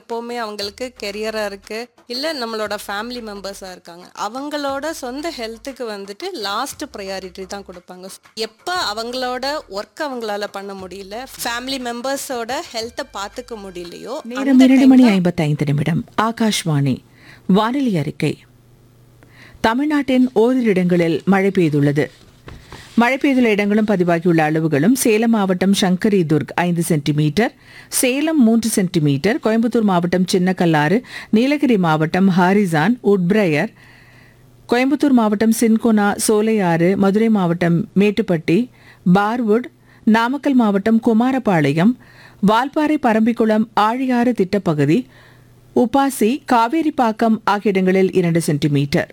எப்போவுமே அவங்களுக்கு கெரியராக இருக்குது இல்லை நம்மளோட ஃபேமிலி மெம்பர்ஸாக இருக்காங்க அவங்களோட சொந்த ஹெல்த்துக்கு வந்துட்டு லாஸ்ட் ப்ரையாரிட்டி தான் கொடுப்பாங்க எப்போ அவங்களோட ஒர்க் அவங்களால பண்ண முடியல ஃபேமிலி மெம்பர்ஸோட ஹெல்த்தை பார்த்துக்க முடியலையோ நேரம் இரண்டு மணி ஐம்பத்தைந்து நிமிடம் ஆகாஷ்வாணி வானிலை அறிக்கை தமிழ்நாட்டின் ஓரிரு இடங்களில் மழை பெய்துள்ளது மழை பெய்துள்ள இடங்களும் பதிவாகியுள்ள அளவுகளும் சேலம் மாவட்டம் சங்கரி துர்க் ஐந்து சென்டிமீட்டர் சேலம் மூன்று சென்டிமீட்டர் கோயம்புத்தூர் மாவட்டம் சின்னக்கல்லாறு நீலகிரி மாவட்டம் ஹாரிசான் உட்பிரயர் கோயம்புத்தூர் மாவட்டம் சின்கோனா சோலையாறு மதுரை மாவட்டம் மேட்டுப்பட்டி பார்வுட் நாமக்கல் மாவட்டம் குமாரபாளையம் வால்பாறை பரம்பிக்குளம் ஆழியாறு திட்டப்பகுதி உப்பாசி காவேரிப்பாக்கம் ஆகிய இடங்களில் இரண்டு சென்டிமீட்டர்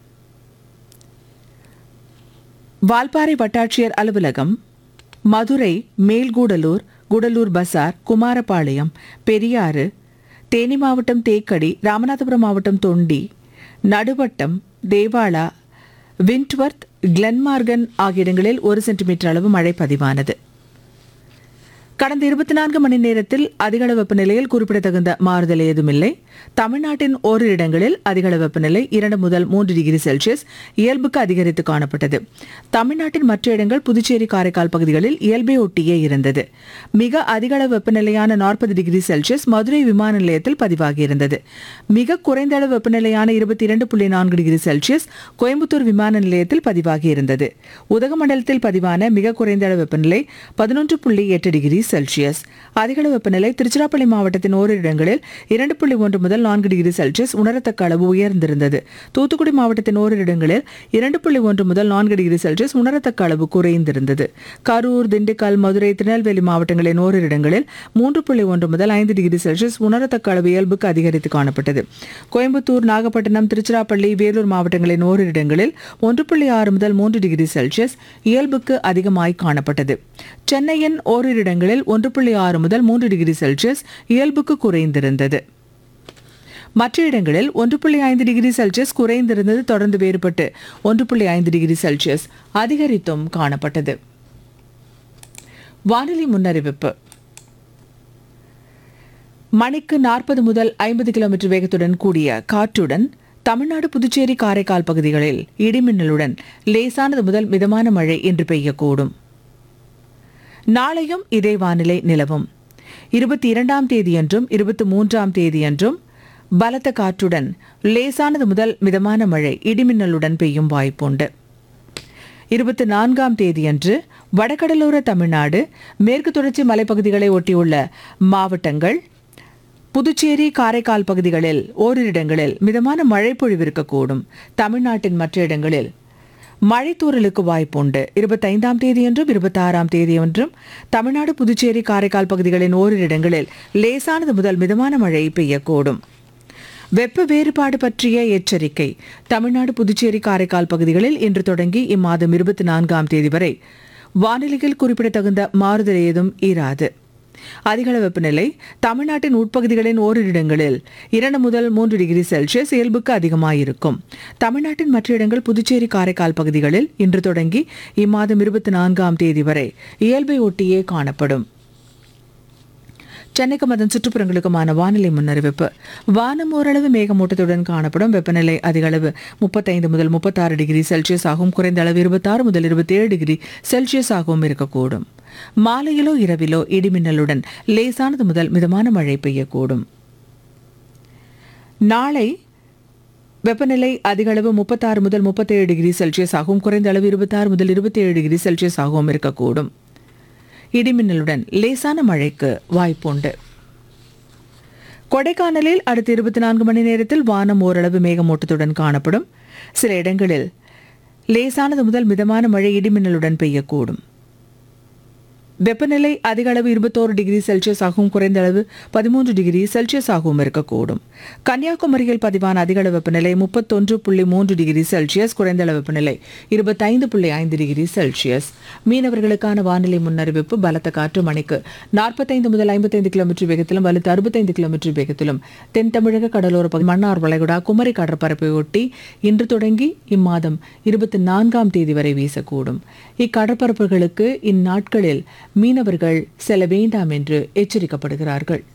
வால்பாறை வட்டாட்சியர் அலுவலகம் மதுரை மேல்கூடலூர் கூடலூர் பசார் குமாரபாளையம் பெரியாறு தேனி மாவட்டம் தேக்கடி ராமநாதபுரம் மாவட்டம் தொண்டி நடுவட்டம் தேவாலா விண்ட்வர்த் கிளன்மார்கன் ஆகிய இடங்களில் ஒரு சென்டிமீட்டர் அளவு மழை பதிவானது கடந்த இருபத்தி நான்கு மணி நேரத்தில் அதிகளவு வெப்பநிலையில் குறிப்பிடத்தகுந்த மாறுதல் ஏதுமில்லை தமிழ்நாட்டின் ஓரிரு இடங்களில் அதிகளவு வெப்பநிலை இரண்டு முதல் மூன்று டிகிரி செல்சியஸ் இயல்புக்கு அதிகரித்து காணப்பட்டது தமிழ்நாட்டின் மற்ற இடங்கள் புதுச்சேரி காரைக்கால் பகுதிகளில் இயல்பை ஒட்டியே இருந்தது மிக அதிகளவு வெப்பநிலையான நாற்பது டிகிரி செல்சியஸ் மதுரை விமான நிலையத்தில் பதிவாகியிருந்தது மிக குறைந்த அளவு வெப்பநிலையான இருபத்தி இரண்டு புள்ளி நான்கு டிகிரி செல்சியஸ் கோயம்புத்தூர் விமான நிலையத்தில் பதிவாகியிருந்தது உதகமண்டலத்தில் பதிவான மிக குறைந்த அளவு வெப்பநிலை பதினொன்று புள்ளி எட்டு டிகிரி செல்சியஸ் அதிகளவு வெப்பநிலை திருச்சிராப்பள்ளி மாவட்டத்தின் ஓரிரு இடங்களில் இரண்டு புள்ளி ஒன்று முதல் நான்கு டிகிரி செல்சியஸ் உணரத்தக்க அளவு உயர்ந்திருந்தது தூத்துக்குடி மாவட்டத்தின் ஓரிரு இடங்களில் இரண்டு புள்ளி ஒன்று முதல் நான்கு டிகிரி செல்சியஸ் உணரத்தக்க அளவு குறைந்திருந்தது கரூர் திண்டுக்கல் மதுரை திருநெல்வேலி மாவட்டங்களின் ஓரிரு இடங்களில் மூன்று புள்ளி ஒன்று முதல் ஐந்து டிகிரி செல்சியஸ் உணரத்தக்க அளவு இயல்புக்கு அதிகரித்து காணப்பட்டது கோயம்புத்தூர் நாகப்பட்டினம் திருச்சிராப்பள்ளி வேலூர் மாவட்டங்களின் ஓரிரு இடங்களில் ஒன்று புள்ளி ஆறு முதல் மூன்று டிகிரி செல்சியஸ் இயல்புக்கு அதிகமாய் காணப்பட்டது சென்னையின் ஓரிரு இடங்களில் ஒன்று புள்ளி ஆறு முதல் மூன்று டிகிரி செல்சியஸ் இயல்புக்கு குறைந்திருந்தது மற்ற இடங்களில் ஒன்று புள்ளி ஐந்து டிகிரி செல்சியஸ் குறைந்திருந்தது தொடர்ந்து வேறுபட்டு ஒன்று புள்ளி ஐந்து டிகிரி செல்சியஸ் அதிகரித்தும் காணப்பட்டது வானிலை முன்னறிவிப்பு மணிக்கு நாற்பது முதல் ஐம்பது கிலோமீட்டர் வேகத்துடன் கூடிய காற்றுடன் தமிழ்நாடு புதுச்சேரி காரைக்கால் பகுதிகளில் இடிமின்னலுடன் லேசானது முதல் மிதமான மழை இன்று பெய்யக்கூடும் நாளையும் இதே வானிலை நிலவும் இருபத்தி இரண்டாம் தேதியன்றும் இருபத்தி மூன்றாம் தேதியன்றும் பலத்த காற்றுடன் லேசானது முதல் மிதமான மழை இடிமின்னலுடன் பெய்யும் வாய்ப்புண்டு இருபத்தி நான்காம் தேதியன்று வடகடலோர தமிழ்நாடு மேற்கு தொடர்ச்சி மலைப்பகுதிகளை ஒட்டியுள்ள மாவட்டங்கள் புதுச்சேரி காரைக்கால் பகுதிகளில் ஓரிரு இடங்களில் மிதமான மழை பொழிவிருக்கக்கூடும் தமிழ்நாட்டின் மற்ற இடங்களில் மழைத்தூறலுக்கு வாய்ப்புண்டு இருபத்தைந்தாம் தேதியன்றும் இருபத்தாறாம் தேதியன்றும் தமிழ்நாடு புதுச்சேரி காரைக்கால் பகுதிகளின் ஓரிரு இடங்களில் லேசானது முதல் மிதமான மழை பெய்யக்கூடும் வெப்ப வேறுபாடு பற்றிய எச்சரிக்கை தமிழ்நாடு புதுச்சேரி காரைக்கால் பகுதிகளில் இன்று தொடங்கி இம்மாதம் இருபத்தி நான்காம் தேதி வரை வானிலையில் குறிப்பிடத்தகுந்த மாறுதல் ஏதும் இராது அதிகள வெப்பநிலை தமிழ்நாட்டின் உட்பகுதிகளின் ஓரிரு இடங்களில் இரண்டு முதல் மூன்று டிகிரி செல்சியஸ் இயல்புக்கு அதிகமாயிருக்கும் தமிழ்நாட்டின் மற்ற இடங்கள் புதுச்சேரி காரைக்கால் பகுதிகளில் இன்று தொடங்கி இம்மாதம் இருபத்தி நான்காம் தேதி வரை இயல்பை ஒட்டியே காணப்படும் சென்னைக்கும் அதன் சுற்றுப்புறங்களுக்குமான வானிலை முன்னறிவிப்பு வானம் ஓரளவு மேகமூட்டத்துடன் காணப்படும் வெப்பநிலை அதிகளவு முப்பத்தைந்து முதல் முப்பத்தாறு டிகிரி செல்சியஸ் ஆகும் குறைந்த அளவு இருபத்தாறு முதல் இருபத்தேழு டிகிரி செல்சியஸ் ஆகவும் இருக்கக்கூடும் மாலையிலோ இரவிலோ இடிமின்னலுடன் லேசானது முதல் மிதமான மழை பெய்யக்கூடும் நாளை வெப்பநிலை அதிகளவு முப்பத்தாறு முதல் முப்பத்தேழு டிகிரி செல்சியஸ் ஆகும் குறைந்த அளவு இருபத்தாறு முதல் இருபத்தேழு டிகிரி செல்சியஸ் ஆகவும் இருக்கக்கூடும் இடிமின்னலுடன் லேசான மழைக்கு வாய்ப்புண்டு கொடைக்கானலில் அடுத்த இருபத்தி நான்கு மணி நேரத்தில் வானம் ஓரளவு மேகமூட்டத்துடன் காணப்படும் சில இடங்களில் லேசானது முதல் மிதமான மழை இடிமின்னலுடன் பெய்யக்கூடும் வெப்பநிலை அதிக அளவு இருபத்தோரு டிகிரி செல்சியஸ் ஆகவும் குறைந்த அளவு பதிமூன்று டிகிரி செல்சியஸ் ஆகவும் இருக்கக்கூடும் கன்னியாகுமரியில் பதிவான அதிக அளவு வெப்பநிலை முப்பத்தொன்று புள்ளி மூன்று டிகிரி செல்சியஸ் குறைந்த அளவு வெப்பநிலை இருபத்தைந்து புள்ளி ஐந்து டிகிரி செல்சியஸ் மீனவர்களுக்கான வானிலை முன்னறிவிப்பு பலத்த காற்று மணிக்கு நாற்பத்தைந்து முதல் ஐம்பத்தைந்து கிலோமீட்டர் வேகத்திலும் வலுத்து அறுபத்தைந்து கிலோமீட்டர் வேகத்திலும் தென் தமிழக கடலோர பகுதி மன்னார் வளைகுடா குமரி கடற்பரப்பை ஒட்டி இன்று தொடங்கி இம்மாதம் இருபத்தி நான்காம் தேதி வரை வீசக்கூடும் இக்கடற்பரப்புகளுக்கு இந்நாட்களில் மீனவர்கள் செல்ல வேண்டாம் என்று எச்சரிக்கப்படுகிறார்கள்